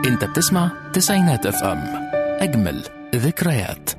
انت بتسمع تسعينات اف ام اجمل ذكريات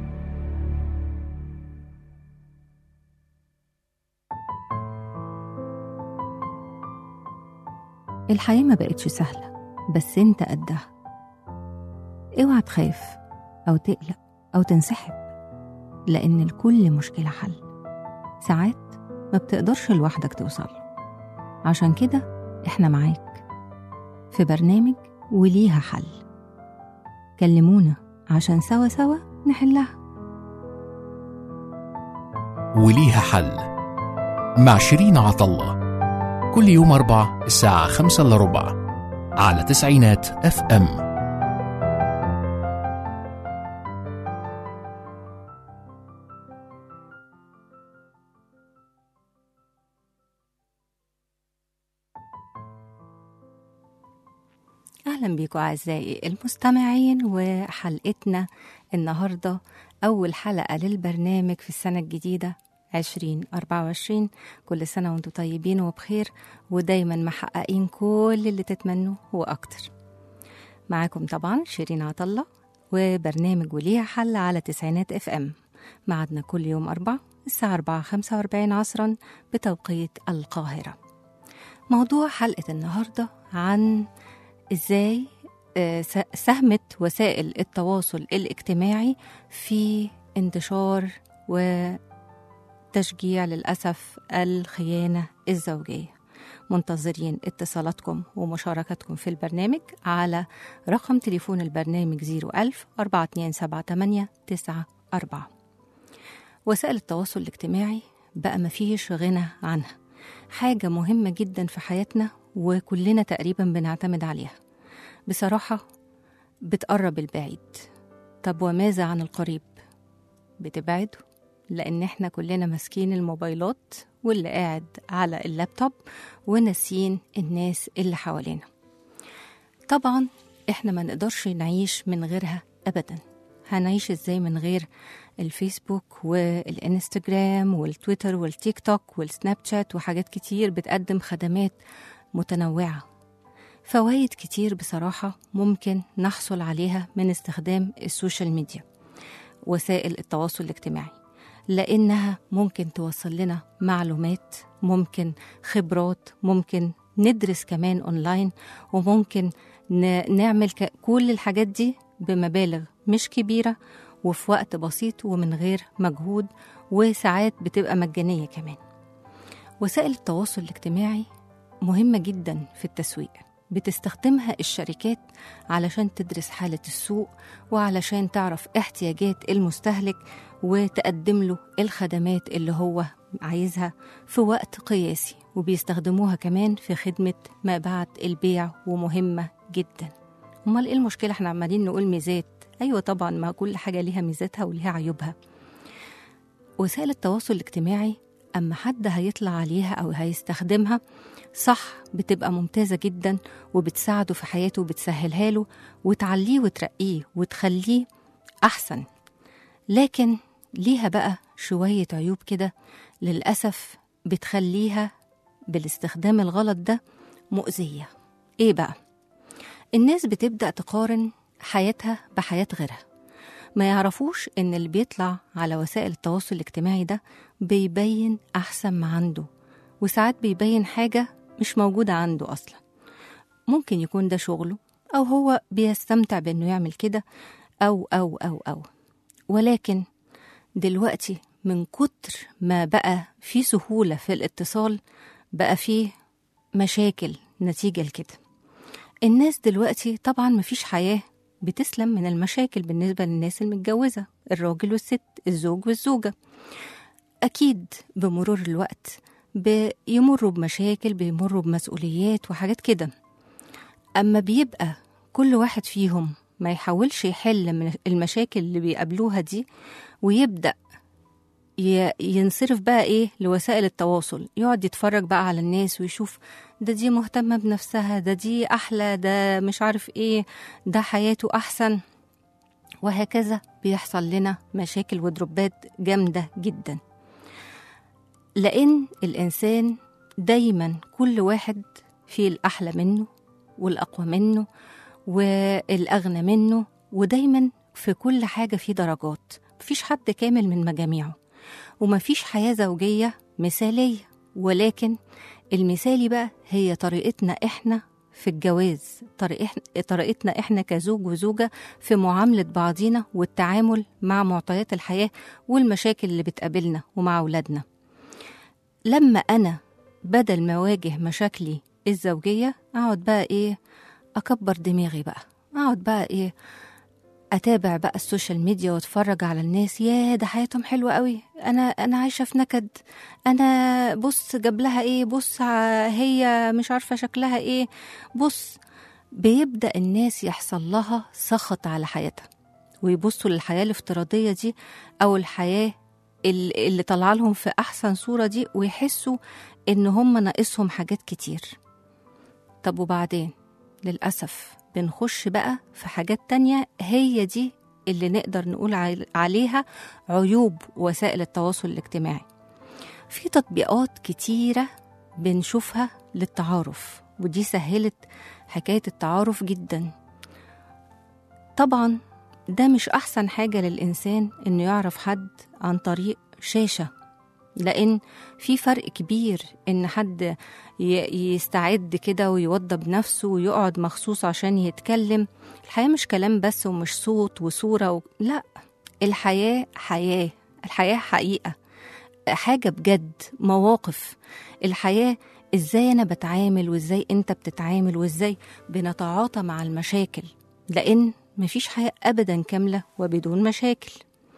الحياة ما بقتش سهلة بس انت قدها اوعى تخاف أو تقلق أو تنسحب لأن لكل مشكلة حل ساعات ما بتقدرش لوحدك توصل عشان كده احنا معاك في برنامج وليها حل كلمونا عشان سوا سوا نحلها وليها حل مع شيرين عطلة كل يوم أربع الساعة خمسة إلا ربع على تسعينات اف ام أهلا بيكم أعزائي المستمعين وحلقتنا النهاردة أول حلقة للبرنامج في السنة الجديدة 2024 كل سنة وانتم طيبين وبخير ودايما محققين كل اللي تتمنوه وأكتر معاكم طبعا شيرين عطلة وبرنامج وليها حل على تسعينات اف ام معادنا كل يوم أربع الساعة 4 45 عصرا بتوقيت القاهرة موضوع حلقة النهاردة عن ازاي آه، س- ساهمت وسائل التواصل الاجتماعي في انتشار وتشجيع للأسف الخيانة الزوجية منتظرين اتصالاتكم ومشاركتكم في البرنامج على رقم تليفون البرنامج 01000 4278 94 وسائل التواصل الاجتماعي بقى مفيش غنى عنها حاجة مهمة جدا في حياتنا وكلنا تقريبا بنعتمد عليها بصراحة بتقرب البعيد طب وماذا عن القريب بتبعده لأن احنا كلنا ماسكين الموبايلات واللي قاعد على اللابتوب وناسيين الناس اللي حوالينا طبعا احنا ما نقدرش نعيش من غيرها أبدا هنعيش ازاي من غير الفيسبوك والانستجرام والتويتر والتيك توك والسناب شات وحاجات كتير بتقدم خدمات متنوعة فوائد كتير بصراحة ممكن نحصل عليها من استخدام السوشيال ميديا وسائل التواصل الاجتماعي لأنها ممكن توصل لنا معلومات ممكن خبرات ممكن ندرس كمان أونلاين وممكن ن- نعمل ك- كل الحاجات دي بمبالغ مش كبيرة وفي وقت بسيط ومن غير مجهود وساعات بتبقى مجانية كمان وسائل التواصل الاجتماعي مهمة جدا في التسويق بتستخدمها الشركات علشان تدرس حالة السوق وعلشان تعرف احتياجات المستهلك وتقدم له الخدمات اللي هو عايزها في وقت قياسي وبيستخدموها كمان في خدمة ما بعد البيع ومهمة جدا امال ايه المشكلة احنا عمالين نقول ميزات ايوه طبعا ما كل حاجة ليها ميزاتها وليها عيوبها وسائل التواصل الاجتماعي أما حد هيطلع عليها أو هيستخدمها صح بتبقى ممتازة جدا وبتساعده في حياته وبتسهلها له وتعليه وترقيه وتخليه أحسن لكن ليها بقى شوية عيوب كده للأسف بتخليها بالاستخدام الغلط ده مؤذية إيه بقى؟ الناس بتبدأ تقارن حياتها بحياة غيرها ما يعرفوش إن اللي بيطلع على وسائل التواصل الاجتماعي ده بيبين أحسن ما عنده وساعات بيبين حاجة مش موجودة عنده أصلا ممكن يكون ده شغله أو هو بيستمتع بإنه يعمل كده أو أو أو أو ولكن دلوقتي من كتر ما بقى في سهولة في الاتصال بقى فيه مشاكل نتيجة لكده الناس دلوقتي طبعا مفيش حياة بتسلم من المشاكل بالنسبة للناس المتجوزة الراجل والست الزوج والزوجة أكيد بمرور الوقت بيمروا بمشاكل بيمروا بمسؤوليات وحاجات كده أما بيبقى كل واحد فيهم ما يحاولش يحل من المشاكل اللي بيقابلوها دي ويبدأ ي- ينصرف بقى ايه لوسائل التواصل يقعد يتفرج بقى على الناس ويشوف ده دي مهتمة بنفسها ده دي أحلى ده مش عارف ايه ده حياته أحسن وهكذا بيحصل لنا مشاكل ودروبات جامدة جدا لأن الإنسان دايما كل واحد فيه الأحلى منه والأقوى منه والأغنى منه ودايما في كل حاجة في درجات مفيش حد كامل من مجاميعه ومفيش حياة زوجية مثالية ولكن المثالي بقى هي طريقتنا إحنا في الجواز طريق- طريقتنا إحنا كزوج وزوجة في معاملة بعضينا والتعامل مع معطيات الحياة والمشاكل اللي بتقابلنا ومع أولادنا لما أنا بدل ما أواجه مشاكلي الزوجية أقعد بقى إيه أكبر دماغي بقى أقعد بقى إيه اتابع بقى السوشيال ميديا واتفرج على الناس يا ده حياتهم حلوه قوي انا انا عايشه في نكد انا بص جاب لها ايه بص ع- هي مش عارفه شكلها ايه بص بيبدا الناس يحصل لها سخط على حياتها ويبصوا للحياه الافتراضيه دي او الحياه ال- اللي طالعه لهم في احسن صوره دي ويحسوا ان هم ناقصهم حاجات كتير طب وبعدين للأسف بنخش بقى في حاجات تانية هي دي اللي نقدر نقول عل- عليها عيوب وسائل التواصل الاجتماعي في تطبيقات كتيرة بنشوفها للتعارف ودي سهلت حكاية التعارف جدا طبعا ده مش أحسن حاجة للإنسان إنه يعرف حد عن طريق شاشة لأن في فرق كبير إن حد ي- يستعد كده ويوضب نفسه ويقعد مخصوص عشان يتكلم الحياة مش كلام بس ومش صوت وصورة و... لا الحياة حياة الحياة حقيقة حاجة بجد مواقف الحياة ازاي انا بتعامل وازاي انت بتتعامل وازاي بنتعاطى مع المشاكل لان مفيش حياة ابدا كاملة وبدون مشاكل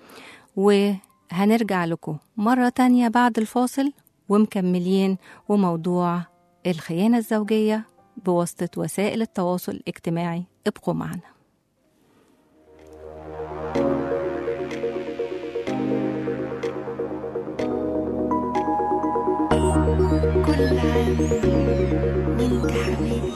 وهنرجع لكم مرة تانية بعد الفاصل ومكملين وموضوع الخيانة الزوجية بواسطة وسائل التواصل الاجتماعي ابقوا معنا كل عام وانت حبيبي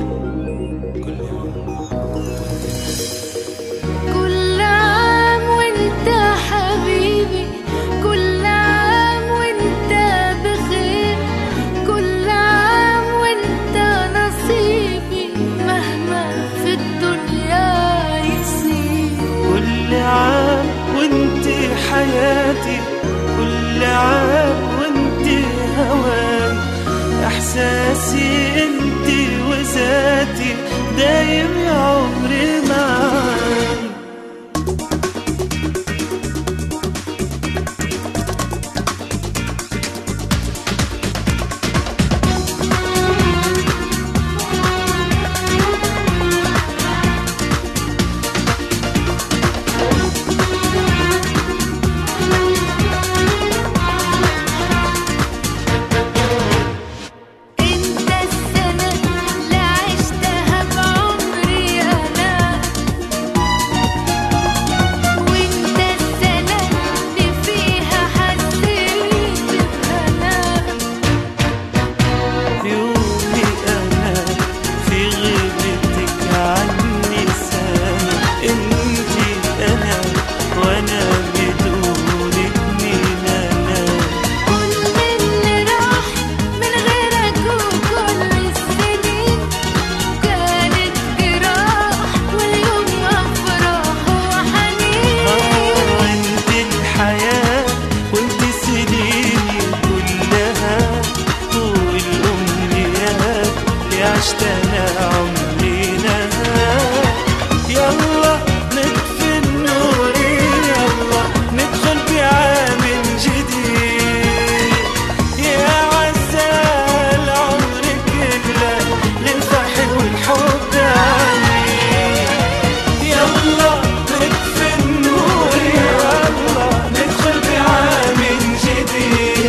كل عام وانت حبيبي كل عام وانت بخير كل عام وانت نصيبي مهما في الدنيا يصير كل عام وانت حياتي كل عام وانت هواي احساسي انت وذاتي دايم يا عمري معاي انت السنة اللي عشتها بعمري انا وانت السنة اللي فيها حسيت بهنا يومي انا في غيبتك عني سنة انتي انا وانا بدونك مين انا كل اللي راح من غيرك وكل السنين كانت جراح واليوم افراح وحنين انت الحياة وانت سنيني كلها والأمنيات اللي عشت أنا عمرنا يلا نطفي النور يلا ندخل بعام جديد يا عسى العمر كله للفرح والحب آمين يلا نطفي النور يلا ندخل بعام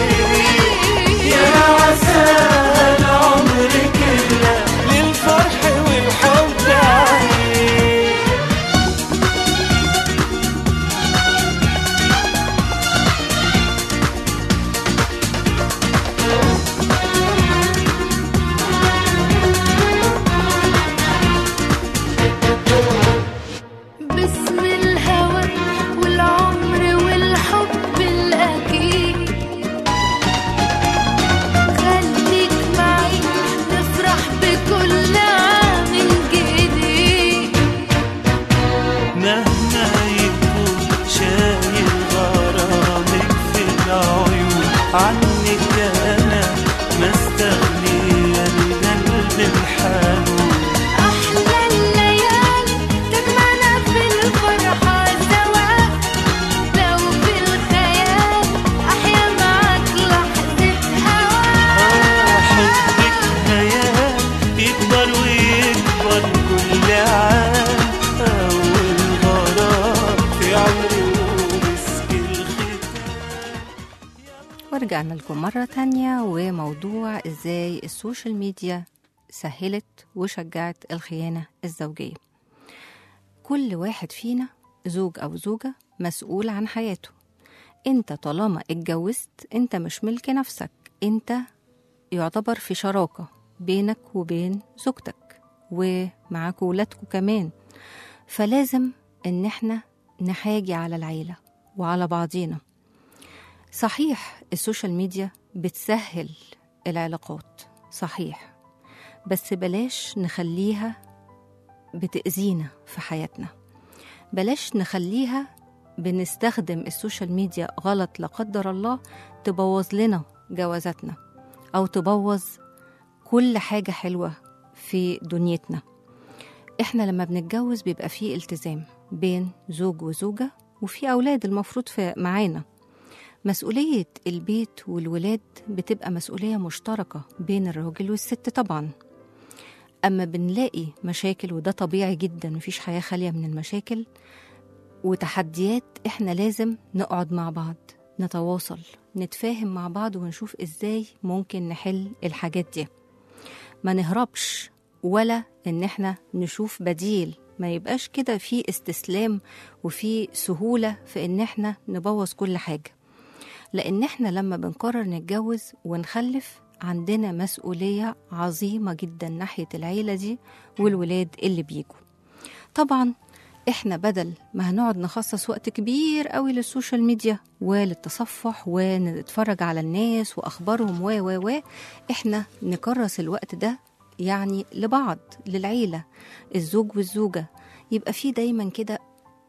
جديد يا عسى العمر كله للفرح ورجعنا لكم مرة تانية وموضوع ازاي السوشيال ميديا سهلت وشجعت الخيانة الزوجية كل واحد فينا زوج أو زوجة مسؤول عن حياته انت طالما اتجوزت انت مش ملك نفسك انت يعتبر في شراكة بينك وبين زوجتك ومعاك ولادكوا كمان فلازم ان احنا نحاجي على العيلة وعلى بعضينا صحيح السوشيال ميديا بتسهل العلاقات صحيح بس بلاش نخليها بتأذينا في حياتنا بلاش نخليها بنستخدم السوشيال ميديا غلط لا قدر الله تبوظ لنا جوازاتنا أو تبوظ كل حاجة حلوة في دنيتنا احنا لما بنتجوز بيبقى فيه التزام بين زوج وزوجة وفي أولاد المفروض في معانا مسؤولية البيت والولاد بتبقى مسؤولية مشتركة بين الراجل والست طبعا أما بنلاقي مشاكل وده طبيعي جدا مفيش حياة خالية من المشاكل وتحديات احنا لازم نقعد مع بعض نتواصل نتفاهم مع بعض ونشوف ازاي ممكن نحل الحاجات دي ما نهربش ولا ان احنا نشوف بديل ما يبقاش كده في استسلام وفي سهولة في ان احنا نبوظ كل حاجة لان احنا لما بنقرر نتجوز ونخلف عندنا مسؤولية عظيمة جدا ناحية العيلة دي والولاد اللي بيجوا طبعا احنا بدل ما هنقعد نخصص وقت كبير قوي للسوشيال ميديا وللتصفح ونتفرج على الناس واخبارهم و و و احنا نكرس الوقت ده يعني لبعض للعيله الزوج والزوجه يبقى في دايما كده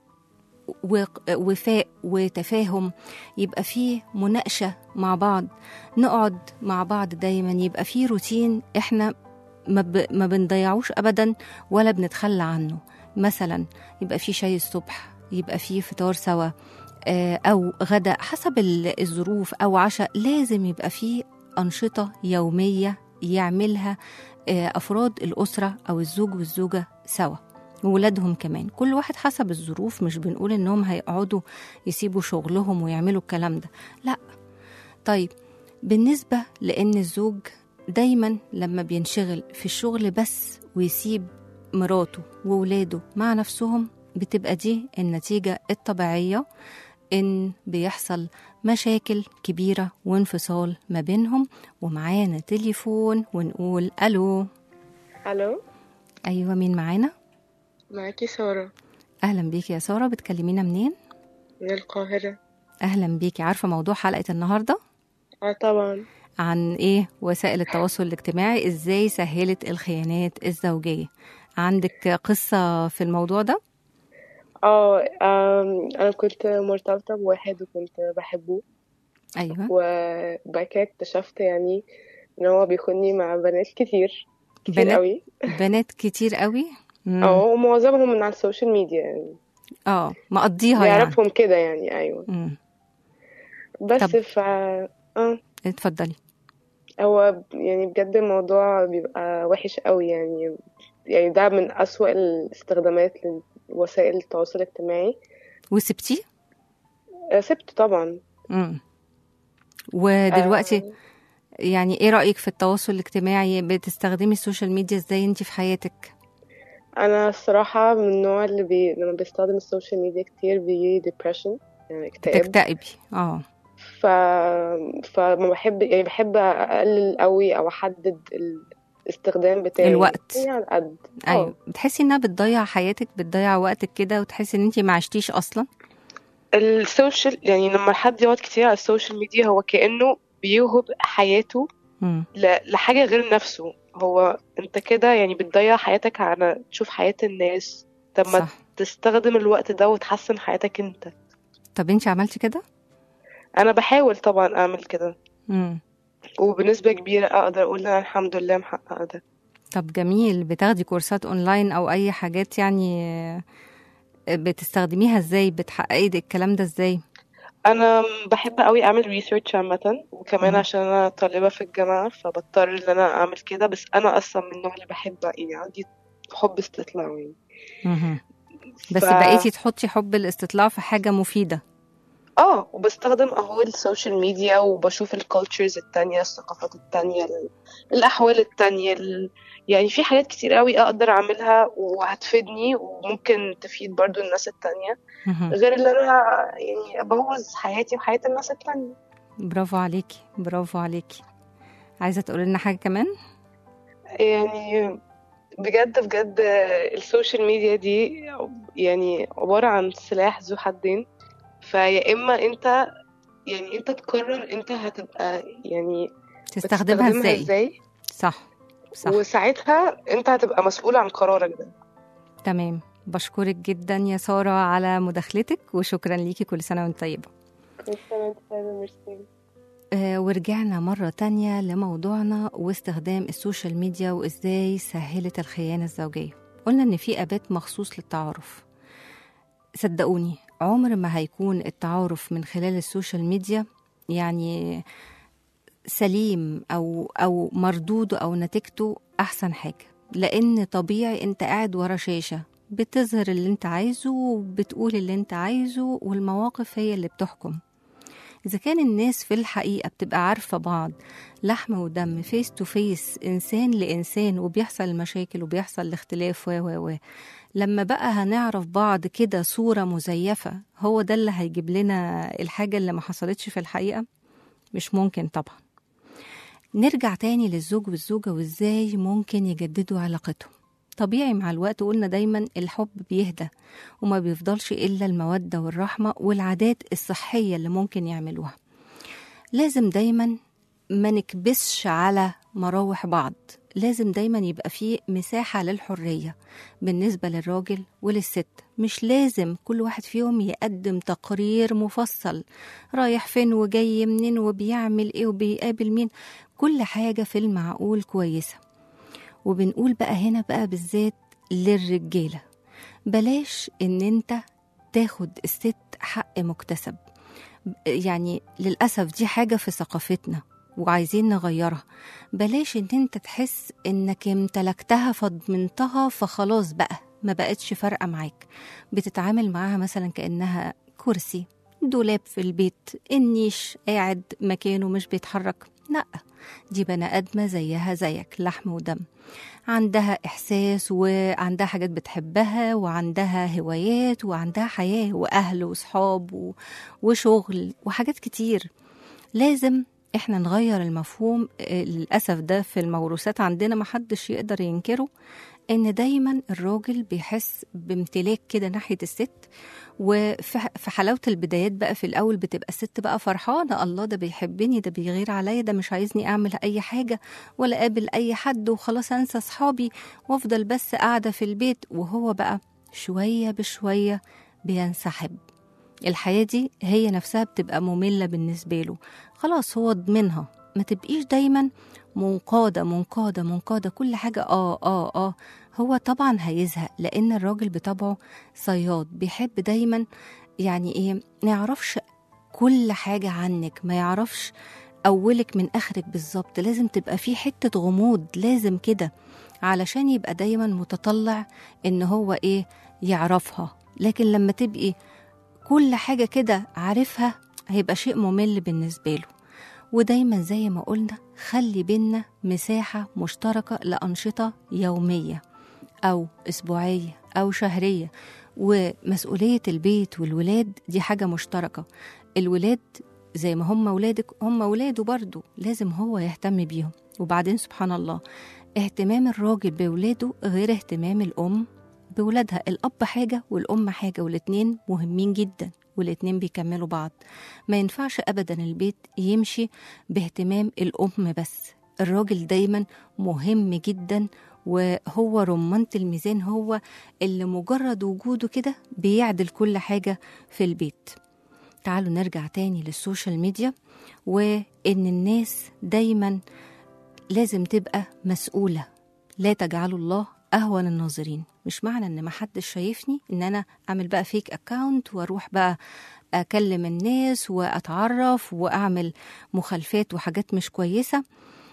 وق- وفاء وتفاهم يبقى في مناقشه مع بعض نقعد مع بعض دايما يبقى في روتين احنا ما, ب... ما بنضيعوش ابدا ولا بنتخلى عنه مثلا يبقى في شاي الصبح يبقى في فطار سوا آه، او غدا حسب ال- الظروف او عشاء لازم يبقى في انشطه يوميه يعملها آه، افراد الاسره او الزوج والزوجه سوا وولادهم كمان كل واحد حسب الظروف مش بنقول انهم هيقعدوا يسيبوا شغلهم ويعملوا الكلام ده لا طيب بالنسبه لان الزوج دايما لما بينشغل في الشغل بس ويسيب مراته وولاده مع نفسهم بتبقى دي النتيجة الطبيعية إن بيحصل مشاكل كبيرة وانفصال ما بينهم ومعانا تليفون ونقول ألو الو أيوة مين معانا؟ معاكي سارة أهلا بيكي يا سارة بتكلمينا منين؟ من القاهرة أهلا بيكي عارفة موضوع حلقة النهاردة؟ اه طبعا عن إيه وسائل التواصل الاجتماعي إزاي سهلت الخيانات الزوجية عندك قصة في الموضوع ده؟ اه آم، انا كنت مرتبطة بواحد وكنت بحبه أيوة وبعد كده اكتشفت يعني ان هو بيخوني مع بنات كتير كتير بنات؟ قوي بنات كتير قوي مم. اه ومعظمهم من على السوشيال ميديا يعني اه مقضيها يعني يعرفهم كده يعني ايوه مم. بس طب. ف اه اتفضلي هو يعني بجد الموضوع بيبقى وحش قوي يعني يعني ده من أسوأ الاستخدامات لوسائل التواصل الاجتماعي وسبتيه آه، سبته طبعا مم. ودلوقتي آه، يعني ايه رأيك في التواصل الاجتماعي بتستخدمي السوشيال ميديا ازاي انت في حياتك انا الصراحه من النوع اللي بي... لما بيستخدم السوشيال ميديا كتير بيجي depression يعني اكتئاب تكتئبي اه ف... فما بحب يعني بحب اقلل قوي او احدد الاستخدام بتاعي الوقت. يعني على قد ايوه بتحسي انها بتضيع حياتك بتضيع وقتك كده وتحسي ان انت ما عشتيش اصلا السوشيال يعني لما حد يقعد كتير على السوشيال ميديا هو كأنه بيوهب حياته مم. ل... لحاجة غير نفسه هو انت كده يعني بتضيع حياتك على تشوف حياة الناس طب ما صح تستخدم الوقت ده وتحسن حياتك انت طب انت عملتي كده انا بحاول طبعا اعمل كده مم. وبنسبة كبيرة اقدر اقول انا الحمد لله محققة ده طب جميل بتاخدي كورسات اونلاين او اي حاجات يعني آه، بتستخدميها ازاي بتحققي ده- الكلام ده ازاي انا بحب قوي اعمل ريسيرش عامة وكمان مم. عشان انا طالبة في الجامعة فبضطر ان انا اعمل كده بس انا اصلا من النوع اللي بحب يعني عندي حب استطلاع يعني مهم. بس ف... بقيتي تحطي حب الاستطلاع في حاجة مفيدة اه وبستخدم اهو السوشيال ميديا وبشوف الكالتشرز التانية الثقافات التانية ال- الأحوال التانية ال... يعني في حاجات كتير قوي أقدر أعملها وهتفيدني وممكن تفيد برضو الناس التانية مهم. غير اللي أنا يعني أبوظ حياتي وحياة الناس التانية برافو عليكي برافو عليكي عايزة تقول لنا حاجة كمان يعني بجد بجد السوشيال ميديا دي يعني عبارة عن سلاح ذو حدين فيا إما أنت يعني أنت تقرر أنت هتبقى يعني تستخدمها بتستخدمها ازاي ازاي صح صح وساعتها انت هتبقى مسؤول عن قرارك ده تمام بشكرك جدا يا سارة على مداخلتك وشكرا ليكي كل سنة وانت طيبة آه ورجعنا مرة تانية لموضوعنا واستخدام السوشيال ميديا وإزاي سهلت الخيانة الزوجية قلنا إن في أبات مخصوص للتعارف صدقوني عمر ما هيكون التعارف من خلال السوشيال ميديا يعني سليم أو أو مردوده أو نتيجته أحسن حاجة لأن طبيعي أنت قاعد ورا شاشة بتظهر اللي أنت عايزه وبتقول اللي أنت عايزه والمواقف هي اللي بتحكم إذا كان الناس في الحقيقة بتبقى عارفة بعض لحم ودم فيس تو فيس إنسان لإنسان وبيحصل المشاكل وبيحصل الاختلاف و و و لما بقى هنعرف بعض كده صورة مزيفة هو ده اللي هيجيب لنا الحاجة اللي ما حصلتش في الحقيقة مش ممكن طبعا نرجع تاني للزوج والزوجة وإزاي ممكن يجددوا علاقتهم طبيعي مع الوقت قلنا دايما الحب بيهدى وما بيفضلش إلا المودة والرحمة والعادات الصحية اللي ممكن يعملوها لازم دايما ما نكبسش على مراوح بعض لازم دايما يبقى فيه مساحة للحرية بالنسبة للراجل وللست مش لازم كل واحد فيهم يقدم تقرير مفصل رايح فين وجاي منين وبيعمل ايه وبيقابل مين كل حاجة في المعقول كويسة وبنقول بقى هنا بقى بالذات للرجالة بلاش ان انت تاخد الست حق مكتسب يعني للأسف دي حاجة في ثقافتنا وعايزين نغيرها بلاش ان انت تحس انك امتلكتها فضمنتها فخلاص بقى ما بقتش فارقة معاك بتتعامل معاها مثلا كأنها كرسي دولاب في البيت النيش قاعد مكانه مش بيتحرك لا دي بني آدمة زيها زيك لحم ودم عندها إحساس وعندها حاجات بتحبها وعندها هوايات وعندها حياة وأهل وصحاب و- وشغل وحاجات كتير لازم احنا نغير المفهوم آه، للأسف ده في الموروثات عندنا محدش يقدر ينكره ان دايما الراجل بيحس بامتلاك كده ناحية الست وفي في حلاوة البدايات بقى في الأول بتبقى الست بقى فرحانة الله ده بيحبني ده بيغير عليا ده مش عايزني أعمل أي حاجة ولا أقابل أي حد وخلاص أنسى أصحابي وأفضل بس قاعدة في البيت وهو بقى شوية بشوية بينسحب الحياة دي هي نفسها بتبقى مملة بالنسبة له خلاص هو ضمنها ما تبقيش دايما منقادة منقادة منقادة كل حاجة اه اه اه هو طبعا هيزهق لأن الراجل بطبعه صياد بيحب دايما يعني ايه ما يعرفش كل حاجة عنك ما يعرفش أولك من آخرك بالظبط لازم تبقى في حتة غموض لازم كده علشان يبقى دايما متطلع إن هو إيه يعرفها لكن لما تبقي كل حاجة كده عارفها هيبقى شيء ممل بالنسبة له ودايما زي ما قلنا خلي بينا مساحة مشتركة لأنشطة يومية أو أسبوعية أو شهرية ومسؤولية البيت والولاد دي حاجة مشتركة الولاد زي ما هم ولادك هم ولاده برضو لازم هو يهتم بيهم وبعدين سبحان الله اهتمام الراجل بولاده غير اهتمام الأم بولادها الأب حاجة والأم حاجة والاتنين مهمين جدا والاتنين بيكملوا بعض ما ينفعش أبدا البيت يمشي باهتمام الأم بس الراجل دايما مهم جدا وهو رمانة الميزان هو اللي مجرد وجوده كده بيعدل كل حاجة في البيت تعالوا نرجع تاني للسوشيال ميديا وإن الناس دايما لازم تبقى مسؤولة لا تجعلوا الله أهون الناظرين مش معنى إن محدش شايفني إن أنا أعمل بقى فيك أكاونت وأروح بقى أكلم الناس وأتعرف وأعمل مخالفات وحاجات مش كويسة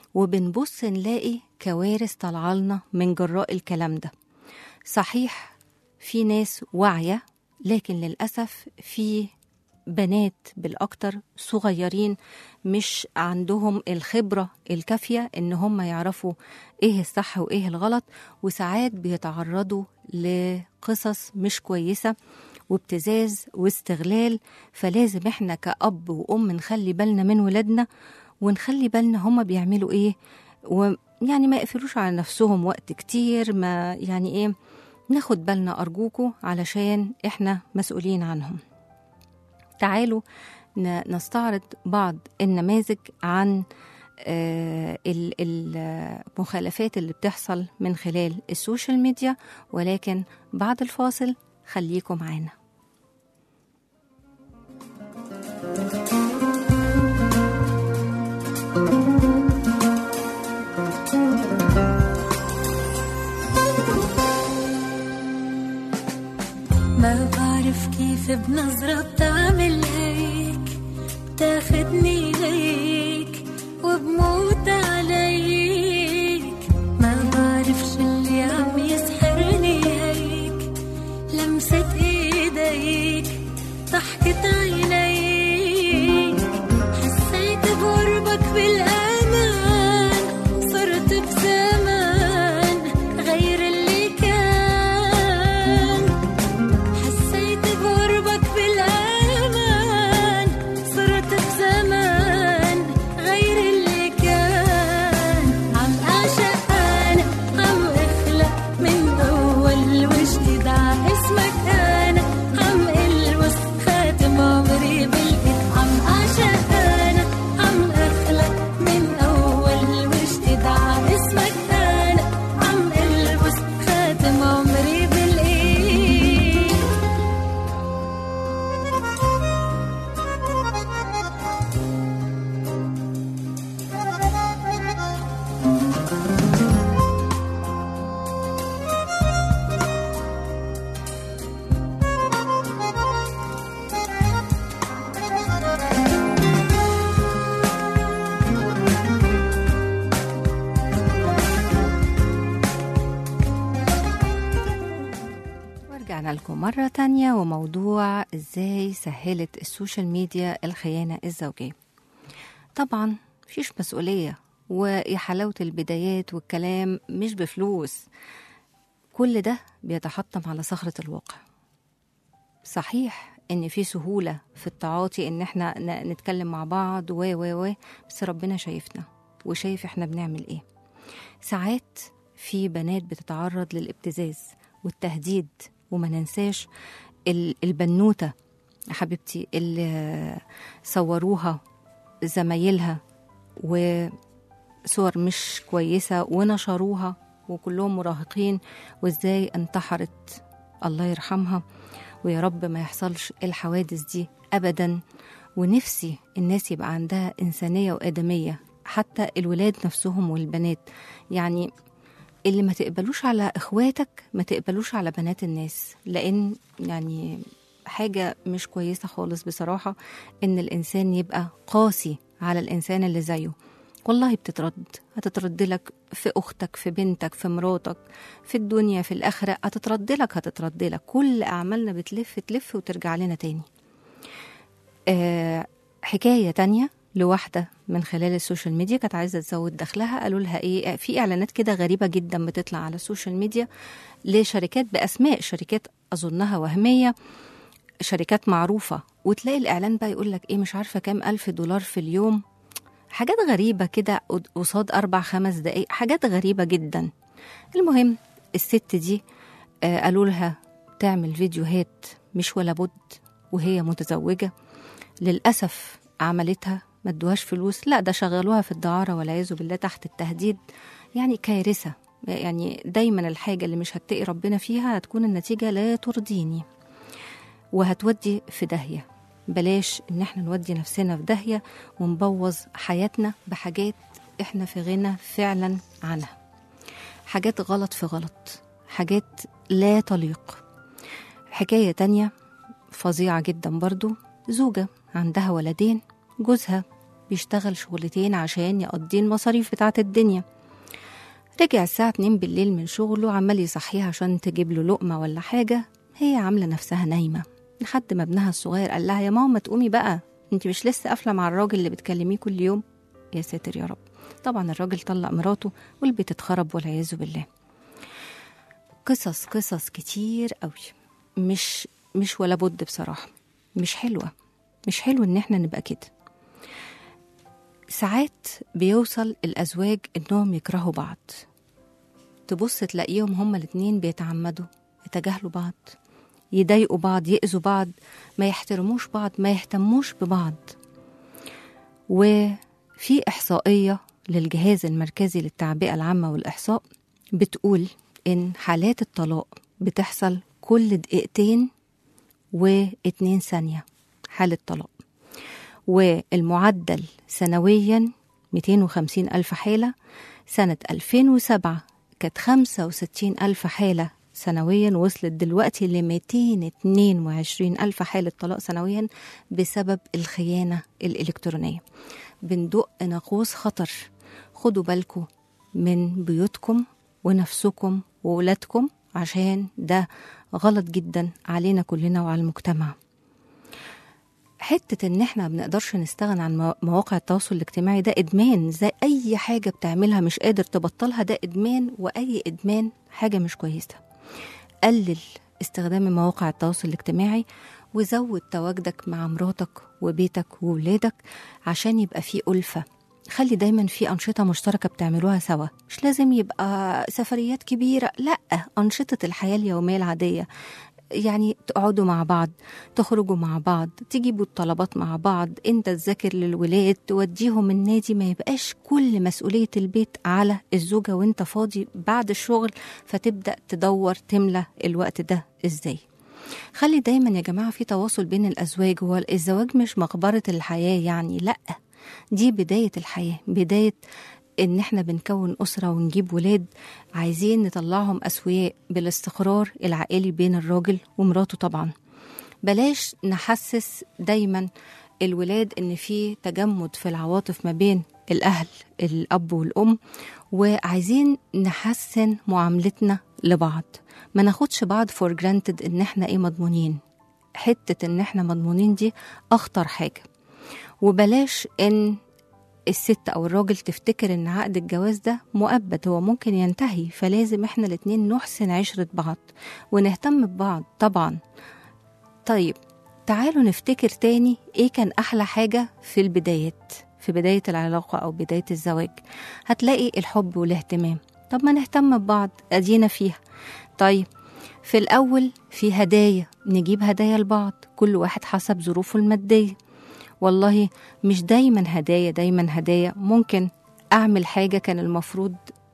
وبنبص نلاقي كوارث طالعالنا من جراء الكلام ده صحيح في ناس واعية لكن للأسف في بنات بالأكتر صغيرين مش عندهم الخبرة الكافية إن هم يعرفوا إيه الصح وإيه الغلط وساعات بيتعرضوا لقصص مش كويسة وابتزاز واستغلال فلازم احنا كأب وأم نخلي بالنا من ولادنا ونخلي بالنا هما بيعملوا ايه ويعني ما يقفلوش على نفسهم وقت كتير ما يعني ايه ناخد بالنا أرجوكوا علشان احنا مسؤولين عنهم تعالوا ن- نستعرض بعض النماذج عن آه، ال- المخالفات اللي بتحصل من خلال السوشيال ميديا ولكن بعد الفاصل خليكم معانا ما بعرف كيف بنظرة بتعمل هيك بتاخدني ليك وبموت عليك ما بعرف شو اللي عم يسحرني هيك لمسة ايديك ضحكة عينيك حسيت بقربك بالامان صرت بزمان غير اللي كان حسيت بقربك بالأمان صرت بزمان غير اللي كان عم أعشق أنا عم أخلق من أول وجديد ع اسمك أنا عم ألوس خاتم عمري بالإيد عم أعشق أنا عم أخلق من أول وجديد ع اسمك أنا عم ألبس خاتم عمري بالإيد ورجعنا لكم مرة تانية وموضوع ازاي سهلت السوشيال ميديا الخيانة الزوجية طبعا مفيش مسؤولية ويا حلاوة البدايات والكلام مش بفلوس كل ده بيتحطم على صخرة الواقع صحيح ان في سهولة في التعاطي ان احنا ن- نتكلم مع بعض و و و بس ربنا شايفنا وشايف احنا بنعمل ايه ساعات في بنات بتتعرض للابتزاز والتهديد وما ننساش ال- البنوتة يا حبيبتي اللي صوروها زمايلها وصور مش كويسة ونشروها وكلهم مراهقين وازاي انتحرت الله يرحمها ويا رب ما يحصلش الحوادث دي أبدا ونفسي الناس يبقى عندها إنسانية وآدمية حتى الولاد نفسهم والبنات يعني اللي ما تقبلوش على اخواتك ما تقبلوش على بنات الناس لان يعني حاجة مش كويسة خالص بصراحة ان الانسان يبقى قاسي على الانسان اللي زيه والله بتترد هتترد لك في اختك في بنتك في مراتك في الدنيا في الاخره هتترد لك هتترد لك كل اعمالنا بتلف تلف وترجع لنا تاني آه حكايه تانية لواحده من خلال السوشيال ميديا كانت عايزه تزود دخلها قالوا لها ايه في اعلانات كده غريبه جدا بتطلع على السوشيال ميديا لشركات باسماء شركات اظنها وهميه شركات معروفه وتلاقي الاعلان بقى يقول لك ايه مش عارفه كام الف دولار في اليوم حاجات غريبه كده قد- قصاد اربع خمس دقايق حاجات غريبه جدا المهم الست دي آه، قالوا لها تعمل فيديوهات مش ولا بد وهي متزوجه للاسف عملتها ما ادوهاش فلوس لا ده شغلوها في الدعاره والعياذ بالله تحت التهديد يعني كارثه يعني دايما الحاجه اللي مش هتقي ربنا فيها هتكون النتيجه لا ترضيني وهتودي في داهيه بلاش ان احنا نودي نفسنا في داهيه ونبوظ حياتنا بحاجات احنا في غنى فعلا عنها حاجات غلط في غلط حاجات لا تليق حكايه تانية فظيعه جدا برضو زوجه عندها ولدين جوزها بيشتغل شغلتين عشان يقضي المصاريف بتاعت الدنيا رجع الساعة 2 بالليل من شغله عمال يصحيها عشان تجيب له لقمة ولا حاجة هي عاملة نفسها نايمة لحد ما ابنها الصغير قال لها يا ماما ما تقومي بقى انت مش لسه قافله مع الراجل اللي بتكلميه كل يوم يا ساتر يا رب طبعا الراجل طلق مراته والبيت اتخرب والعياذ بالله قصص قصص كتير قوي مش مش ولا بد بصراحه مش حلوه مش حلو ان احنا نبقى كده ساعات بيوصل الازواج انهم يكرهوا بعض تبص تلاقيهم هما الاتنين بيتعمدوا يتجاهلوا بعض يضايقوا بعض يأذوا بعض ما يحترموش بعض ما يهتموش ببعض وفي إحصائية للجهاز المركزي للتعبئة العامة والإحصاء بتقول إن حالات الطلاق بتحصل كل دقيقتين واتنين ثانية حالة طلاق والمعدل سنويا 250 ألف حالة سنة 2007 كانت 65 ألف حالة سنويا وصلت دلوقتي ل 222 ألف حالة طلاق سنويا بسبب الخيانة الإلكترونية بندق ناقوس خطر خدوا بالكم من بيوتكم ونفسكم وولادكم عشان ده غلط جدا علينا كلنا وعلى المجتمع حتة ان احنا ما بنقدرش نستغنى عن مو- مواقع التواصل الاجتماعي ده ادمان زي اي حاجة بتعملها مش قادر تبطلها ده ادمان واي ادمان حاجة مش كويسة قلل استخدام مواقع التواصل الاجتماعي وزود تواجدك مع مراتك وبيتك وولادك عشان يبقى في ألفة خلي دايما في أنشطة مشتركة بتعملوها سوا مش لازم يبقى سفريات كبيرة لا أنشطة الحياة اليومية العادية يعني تقعدوا مع بعض تخرجوا مع بعض تجيبوا الطلبات مع بعض انت تذاكر للولاد توديهم النادي ما يبقاش كل مسؤولية البيت على الزوجة وانت فاضي بعد الشغل فتبدأ تدور تملى الوقت ده ازاي خلي دايما يا جماعة في تواصل بين الأزواج هو الزواج مش مقبرة الحياة يعني لأ دي بداية الحياة بداية إن إحنا بنكون أسرة ونجيب ولاد عايزين نطلعهم أسوياء بالاستقرار العائلي بين الراجل ومراته طبعا بلاش نحسس دايما الولاد إن في تجمد في العواطف ما بين الأهل الأب والأم وعايزين نحسن معاملتنا لبعض ما ناخدش بعض فور جرانتد إن إحنا إيه مضمونين حتة إن إحنا مضمونين دي أخطر حاجة وبلاش إن الست او الراجل تفتكر ان عقد الجواز ده مؤبد هو ممكن ينتهي فلازم احنا الاتنين نحسن عشرة بعض ونهتم ببعض طبعا طيب تعالوا نفتكر تاني ايه كان احلى حاجة في البدايات في بداية العلاقة او بداية الزواج هتلاقي الحب والاهتمام طب ما نهتم ببعض ادينا فيها طيب في الاول في هدايا نجيب هدايا لبعض كل واحد حسب ظروفه الماديه والله مش دايما هدايا دايما هدايا ممكن اعمل حاجه كان المفروض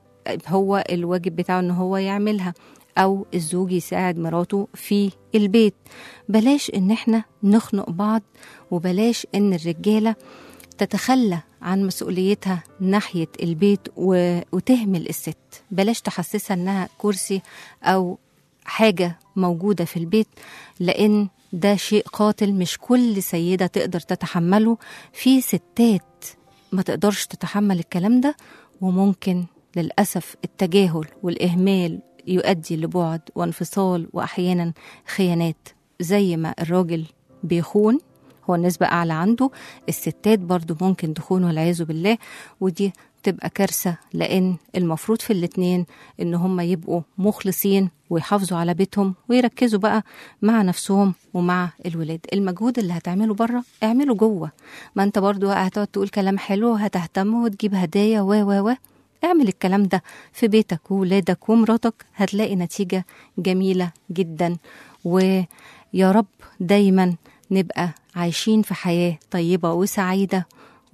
هو الواجب بتاعه ان هو يعملها او الزوج يساعد مراته في البيت بلاش ان احنا نخنق بعض وبلاش ان الرجاله تتخلى عن مسؤوليتها ناحيه البيت و... وتهمل الست بلاش تحسسها انها كرسي او حاجه موجوده في البيت لان ده شيء قاتل مش كل سيده تقدر تتحمله في ستات ما تقدرش تتحمل الكلام ده وممكن للاسف التجاهل والاهمال يؤدي لبعد وانفصال واحيانا خيانات زي ما الراجل بيخون هو النسبة أعلى عنده الستات برضو ممكن تخون والعياذ بالله ودي تبقى كارثة لأن المفروض في الاتنين إن هم يبقوا مخلصين ويحافظوا على بيتهم ويركزوا بقى مع نفسهم ومع الولاد المجهود اللي هتعمله بره اعمله جوه ما انت برضو هتقعد تقول كلام حلو هتهتم وتجيب هدايا و و و اعمل الكلام ده في بيتك وولادك ومراتك هتلاقي نتيجة جميلة جدا ويا رب دايما نبقى عايشين في حياة طيبة وسعيدة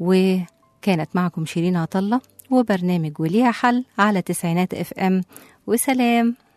وكانت معكم شيرين عطلة وبرنامج وليها حل على تسعينات اف ام وسلام